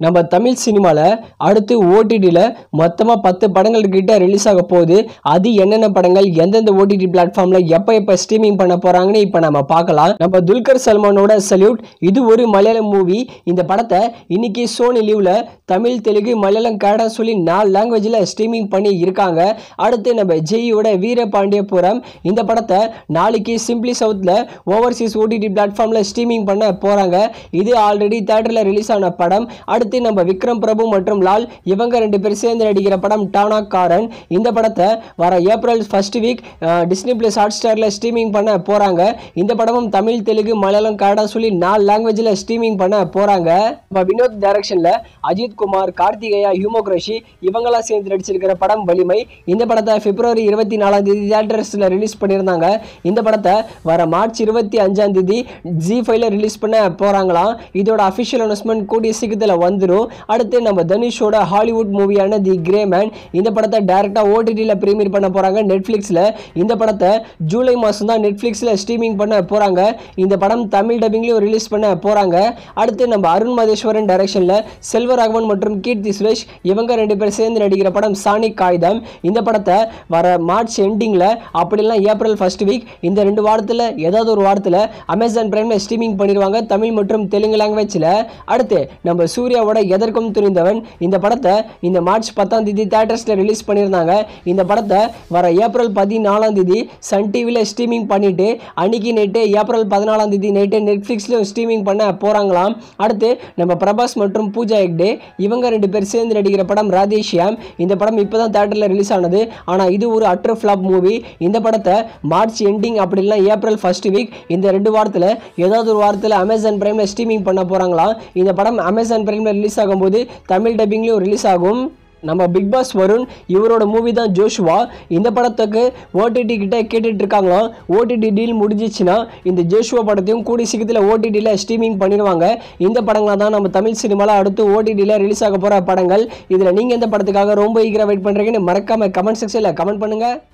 நம்ம தமிழ் சினிமாவில் அடுத்து ஓடிடியில் மொத்தமாக பத்து படங்கள் கிட்ட ரிலீஸ் ஆக போகுது அது என்னென்ன படங்கள் எந்தெந்த ஓடிடி பிளாட்ஃபார்மில் எப்போ எப்போ ஸ்ட்ரீமிங் பண்ண போகிறாங்கன்னு இப்போ நம்ம பார்க்கலாம் நம்ம துல்கர் சல்மானோட சல்யூட் இது ஒரு மலையாளம் மூவி இந்த படத்தை இன்னைக்கு சோனி லீவில் தமிழ் தெலுங்கு மலையாளம் கன்னடா சொல்லி நாலு லாங்குவேஜில் ஸ்ட்ரீமிங் பண்ணி இருக்காங்க அடுத்து நம்ம ஜெய்யோட வீரபாண்டியபுரம் இந்த படத்தை நாளைக்கு சிம்பிளி சவுத்தில் ஓவர்சீஸ் ஓடிடி பிளாட்ஃபார்மில் ஸ்ட்ரீமிங் பண்ண போகிறாங்க இது ஆல்ரெடி தேட்டரில் ரிலீஸ் ஆன படம் அடுத்து நம்ம விக்ரம் பிரபு மற்றும் லால் இவங்க ரெண்டு பேர் சேர்ந்து நடிக்கிற படம் டானா காரன் இந்த படத்தை வர April first week Disney plus hot ஸ்டாரில் ஸ்ட்ரீமிங் பண்ண போகிறாங்க இந்த படமும் தமிழ் தெலுங்கு மலையாளம் கன்னடா சொல்லி நாலு லாங்குவேஜில் ஸ்ட்ரீமிங் பண்ண போகிறாங்க நம்ம வினோத் டைரக்ஷனில் அஜித் குமார் கார்த்திகேயா ஹியூமோக்ரஷி இவங்கெல்லாம் சேர்ந்து நடிச்சிருக்கிற படம் வலிமை இந்த படத்தை பிப்ரவரி இருபத்தி நாலாம் தேதி தியேட்டர்ஸில் ரிலீஸ் பண்ணியிருந்தாங்க இந்த படத்தை வர மார்ச் இருபத்தி அஞ்சாம் தேதி ஜி ஃபைவ்ல ரிலீஸ் பண்ண போகிறாங்களாம் இதோட அஃபிஷியல் அனௌன்ஸ்மெண்ட் கூடிய சீக்கிரத்தில் வந்துடும் அடுத்து நம்ம தனுஷோட ஹாலிவுட் மூவியான தி கிரே மேன் இந்த படத்தை டேரெக்டாக ஓடிடியில் ப்ரீமியர் பண்ண போகிறாங்க நெட்ஃப்ளிக்ஸில் இந்த படத்தை ஜூலை மாதம் தான் நெட்ஃப்ளிக்ஸில் ஸ்ட்ரீமிங் பண்ண போகிறாங்க இந்த படம் தமிழ் டப்பிங்லேயும் ரிலீஸ் பண்ண போகிறாங்க அடுத்து நம்ம அருண் மதேஸ்வரன் டைரக்ஷனில் செல்வராகவன் மற்றும் கீர்த்தி சுரேஷ் இவங்க ரெண்டு பேர் சேர்ந்து நடிக்கிற படம் சாணி காகிதம் இந்த படத்தை வர மார்ச் எண்டிங்கில் அப்படிலாம் ஏப்ரல் ஃபர்ஸ்ட் வீக் இந்த ரெண்டு வாரத்தில் ஏதாவது ஒரு வாரத்தில் அமேசான் பிரைமில் ஸ்ட்ரீமிங் பண்ணிடுவாங்க தமிழ் மற்றும் தெலுங்கு லாங்குவேஜில் அடுத்து நம்ம சூர்யாவோட எதற்கும் துணிந்தவன் இந்த படத்தை இந்த மார்ச் பத்தாம் தேதி தேட்டர்ஸில் ரிலீஸ் பண்ணியிருந்தாங்க இந்த படத்தை வர ஏப்ரல் பதினாலாம் தேதி சன் டிவியில் ஸ்ட்ரீமிங் பண்ணிட்டு அன்னைக்கு நைட்டு ஏப்ரல் பதினாலாம் தேதி நைட்டு நெட்ஃப்ளிக்ஸ்லையும் ஸ்ட்ரீமிங் பண்ண போகிறாங்களாம் அடுத்து நம்ம பிரபாஸ் மற்றும் பூஜா ஹெக்டே இவங்க ரெண்டு பேர் சேர்ந்து நடிக்கிற படம் ராதேஷியாம் இந்த படம் இப்போ தான் தேட்டரில் ரிலீஸ் ஆனது ஆனால் இது ஒரு அட்ரு ஃப்ளாப் மூவி இந்த படத்தை மார்ச் எண்டிங் அப்படிலாம் ஏப்ரல் ஃபர்ஸ்ட் வீக் இந்த ரெண்டு வாரத்தில் ஏதாவது ஒரு வாரத்தில் அமேசான் பிரைமில் ஸ்ட்ரீமிங் பண்ண போகிறாங்களாம் இந்த படம் அமேசான் பிரைமில் ரிலீஸ் ஆகும்போது தமிழ் டப்பிங்லேயும் ரிலீஸ் ஆகும் நம்ம பிக் பாஸ் வருண் இவரோட மூவி தான் ஜோஷுவா இந்த படத்துக்கு ஓடிடி கிட்ட கேட்டுட்டு இருக்காங்களாம் ஓடிடி டீல் முடிஞ்சிச்சுன்னா இந்த ஜோஷுவா படத்தையும் கூடி சீக்கிரத்தில் ஓடிடியில் ஸ்ட்ரீமிங் பண்ணிடுவாங்க இந்த படங்களாக தான் நம்ம தமிழ் சினிமாவில் அடுத்து ஓடிடியில் ரிலீஸ் ஆக போகிற படங்கள் இதில் நீங்கள் எந்த படத்துக்காக ரொம்ப ஈகராக வெயிட் பண்ணுறீங்கன்னு மறக்காமல் கமெண்ட் செக்ஷனில் கமெண்ட் பண்ணுங்கள்